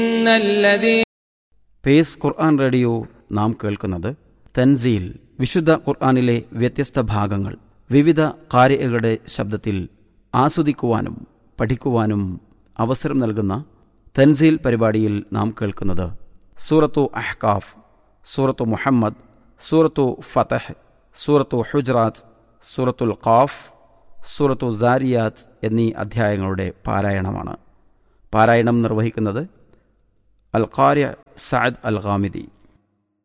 إن الذين pace ഖുർആൻ radio നാം കേൾക്കുന്നത് തൻസീൽ വിശുദ്ധ ഖുർആനിലെ വ്യത്യസ്ത ഭാഗങ്ങൾ വിവിധ കാര്യങ്ങളുടെ ശബ്ദത്തിൽ ആസ്വദിക്കുവാനും പഠിക്കുവാനും അവസരം നൽകുന്ന തൻസീൽ പരിപാടിയിൽ നാം കേൾക്കുന്നത് സൂറത്തു അഹ്കാഫ് സൂറത്തു മുഹമ്മദ് സൂറത്തു ഫതഹ് സൂറത്തു ഹുജ്റാത്ത് സൂറത്തുൽ ഖാഫ് സൂറത്തു സാരിയാത്ത് എന്നീ അധ്യായങ്ങളുടെ പാരായണമാണ് പാരായണം നിർവഹിക്കുന്നത് അൽ ഖാര്യ സഅദ് അൽ ഖാമിദി